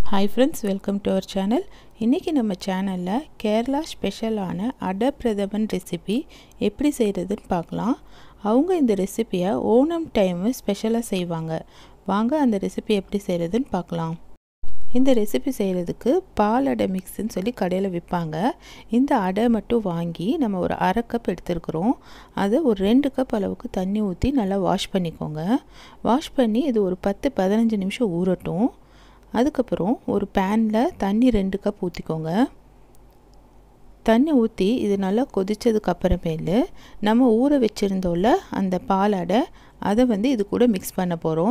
hi friends welcome to our channel இன்றைக்கி நம்ம சேனலில் கேரளா ஸ்பெஷலான அடை பிரதமன் ரெசிபி எப்படி செய்கிறதுன்னு பார்க்கலாம் அவங்க இந்த ரெசிப்பியை ஓணம் டைமு ஸ்பெஷலாக செய்வாங்க வாங்க அந்த ரெசிபி எப்படி செய்கிறதுன்னு பார்க்கலாம் இந்த ரெசிபி செய்கிறதுக்கு பால் அடை மிக்ஸ்ன்னு சொல்லி கடையில் விற்பாங்க இந்த அடை மட்டும் வாங்கி நம்ம ஒரு அரை கப் எடுத்துருக்குறோம் அதை ஒரு ரெண்டு கப் அளவுக்கு தண்ணி ஊற்றி நல்லா வாஷ் பண்ணிக்கோங்க வாஷ் பண்ணி இது ஒரு பத்து பதினஞ்சு நிமிஷம் ஊறட்டும் அதுக்கப்புறம் ஒரு பேனில் தண்ணி ரெண்டு கப் ஊற்றிக்கோங்க தண்ணி ஊற்றி இது நல்லா கொதித்ததுக்கு அப்புறமேலு நம்ம ஊற வச்சுருந்தோம்ல அந்த பாலாடை அதை வந்து இது கூட மிக்ஸ் பண்ண போகிறோம்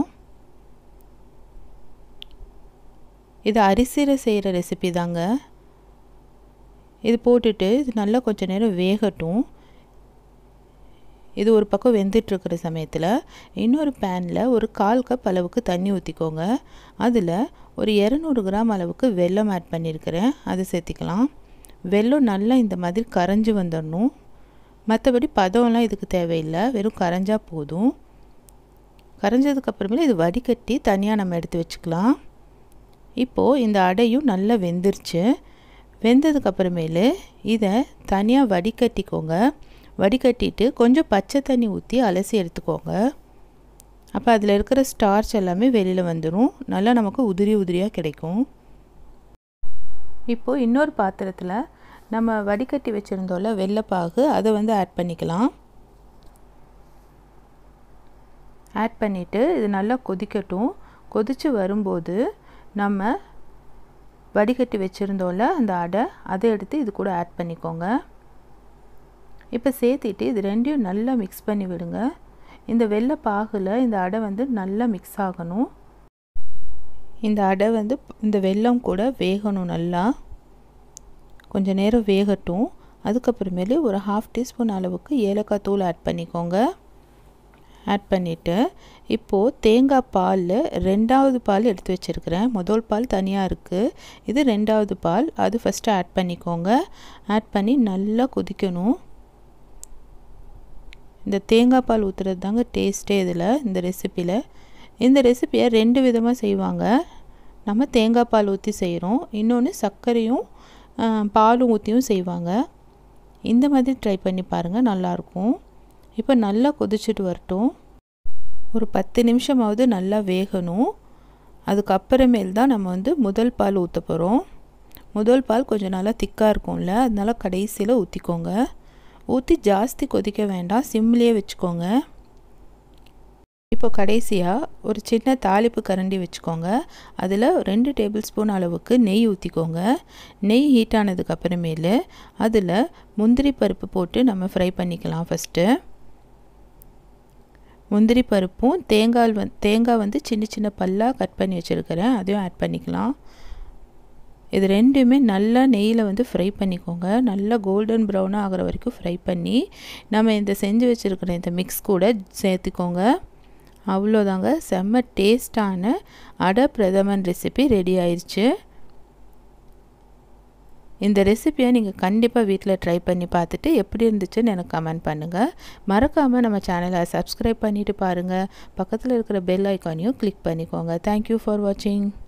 இது அரிசியில் செய்கிற ரெசிபி தாங்க இது போட்டுட்டு இது நல்லா கொஞ்சம் நேரம் வேகட்டும் இது ஒரு பக்கம் வெந்துட்டுருக்கிற சமயத்தில் இன்னொரு பேனில் ஒரு கால் கப் அளவுக்கு தண்ணி ஊற்றிக்கோங்க அதில் ஒரு இரநூறு கிராம் அளவுக்கு வெல்லம் ஆட் பண்ணியிருக்கிறேன் அதை சேர்த்திக்கலாம் வெல்லம் நல்லா இந்த மாதிரி கரைஞ்சி வந்துடணும் மற்றபடி பதம்லாம் இதுக்கு தேவையில்லை வெறும் கரைஞ்சா போதும் கரைஞ்சதுக்கப்புறமேல இது வடிகட்டி தனியாக நம்ம எடுத்து வச்சுக்கலாம் இப்போது இந்த அடையும் நல்லா வெந்துருச்சு வெந்ததுக்கப்புறமேலு இதை தனியாக வடிகட்டிக்கோங்க வடிகட்டிட்டு கொஞ்சம் பச்சை தண்ணி ஊற்றி அலசி எடுத்துக்கோங்க அப்போ அதில் இருக்கிற ஸ்டார்ச் எல்லாமே வெளியில் வந்துடும் நல்லா நமக்கு உதிரி உதிரியாக கிடைக்கும் இப்போது இன்னொரு பாத்திரத்தில் நம்ம வடிகட்டி வச்சுருந்தோம்ல வெள்ளைப்பாகு அதை வந்து ஆட் பண்ணிக்கலாம் ஆட் பண்ணிவிட்டு இது நல்லா கொதிக்கட்டும் கொதித்து வரும்போது நம்ம வடிகட்டி வச்சுருந்தோம்ல அந்த அடை அதை எடுத்து இது கூட ஆட் பண்ணிக்கோங்க இப்போ சேர்த்திட்டு இது ரெண்டையும் நல்லா மிக்ஸ் பண்ணி விடுங்க இந்த வெள்ளை பாகில் இந்த அடை வந்து நல்லா மிக்ஸ் ஆகணும் இந்த அடை வந்து இந்த வெல்லம் கூட வேகணும் நல்லா கொஞ்சம் நேரம் வேகட்டும் அதுக்கப்புறமேலு ஒரு ஹாஃப் டீஸ்பூன் அளவுக்கு ஏலக்காய் தூள் ஆட் பண்ணிக்கோங்க ஆட் பண்ணிவிட்டு இப்போது தேங்காய் பாலில் ரெண்டாவது பால் எடுத்து வச்சுருக்கிறேன் முதல் பால் தனியாக இருக்குது இது ரெண்டாவது பால் அது ஃபஸ்ட்டு ஆட் பண்ணிக்கோங்க ஆட் பண்ணி நல்லா கொதிக்கணும் இந்த தேங்காய் பால் ஊற்றுறது தாங்க டேஸ்ட்டே இதில் இந்த ரெசிப்பியில் இந்த ரெசிப்பியை ரெண்டு விதமாக செய்வாங்க நம்ம தேங்காய் பால் ஊற்றி செய்கிறோம் இன்னொன்று சர்க்கரையும் பாலும் ஊற்றியும் செய்வாங்க இந்த மாதிரி ட்ரை பண்ணி பாருங்கள் நல்லாயிருக்கும் இப்போ நல்லா கொதிச்சுட்டு வரட்டும் ஒரு பத்து நிமிஷமாவது நல்லா வேகணும் அதுக்கப்புறமேல் தான் நம்ம வந்து முதல் பால் ஊற்ற போகிறோம் முதல் பால் கொஞ்சம் நல்லா திக்காக இருக்கும்ல அதனால கடைசியில் ஊற்றிக்கோங்க ஊற்றி ஜாஸ்தி கொதிக்க வேண்டாம் சிம்லேயே வச்சுக்கோங்க இப்போ கடைசியாக ஒரு சின்ன தாளிப்பு கரண்டி வச்சுக்கோங்க அதில் ரெண்டு டேபிள் ஸ்பூன் அளவுக்கு நெய் ஊற்றிக்கோங்க நெய் ஹீட் ஆனதுக்கு அப்புறமேலு அதில் முந்திரி பருப்பு போட்டு நம்ம ஃப்ரை பண்ணிக்கலாம் ஃபஸ்ட்டு முந்திரி பருப்பும் தேங்காய் வந் தேங்காய் வந்து சின்ன சின்ன பல்லாக கட் பண்ணி வச்சுருக்கிறேன் அதையும் ஆட் பண்ணிக்கலாம் இது ரெண்டுமே நல்லா நெய்யில் வந்து ஃப்ரை பண்ணிக்கோங்க நல்லா கோல்டன் ப்ரௌனாக ஆகிற வரைக்கும் ஃப்ரை பண்ணி நம்ம இந்த செஞ்சு வச்சுருக்கிற இந்த மிக்ஸ் கூட சேர்த்துக்கோங்க அவ்வளோதாங்க செம்ம டேஸ்டான அடை பிரதமன் ரெசிபி ரெடி ஆயிடுச்சு இந்த ரெசிப்பியை நீங்கள் கண்டிப்பாக வீட்டில் ட்ரை பண்ணி பார்த்துட்டு எப்படி இருந்துச்சுன்னு எனக்கு கமெண்ட் பண்ணுங்கள் மறக்காமல் நம்ம சேனலை சப்ஸ்கிரைப் பண்ணிவிட்டு பாருங்கள் பக்கத்தில் இருக்கிற பெல் ஐக்கானையும் கிளிக் பண்ணிக்கோங்க தேங்க்யூ ஃபார் வாட்சிங்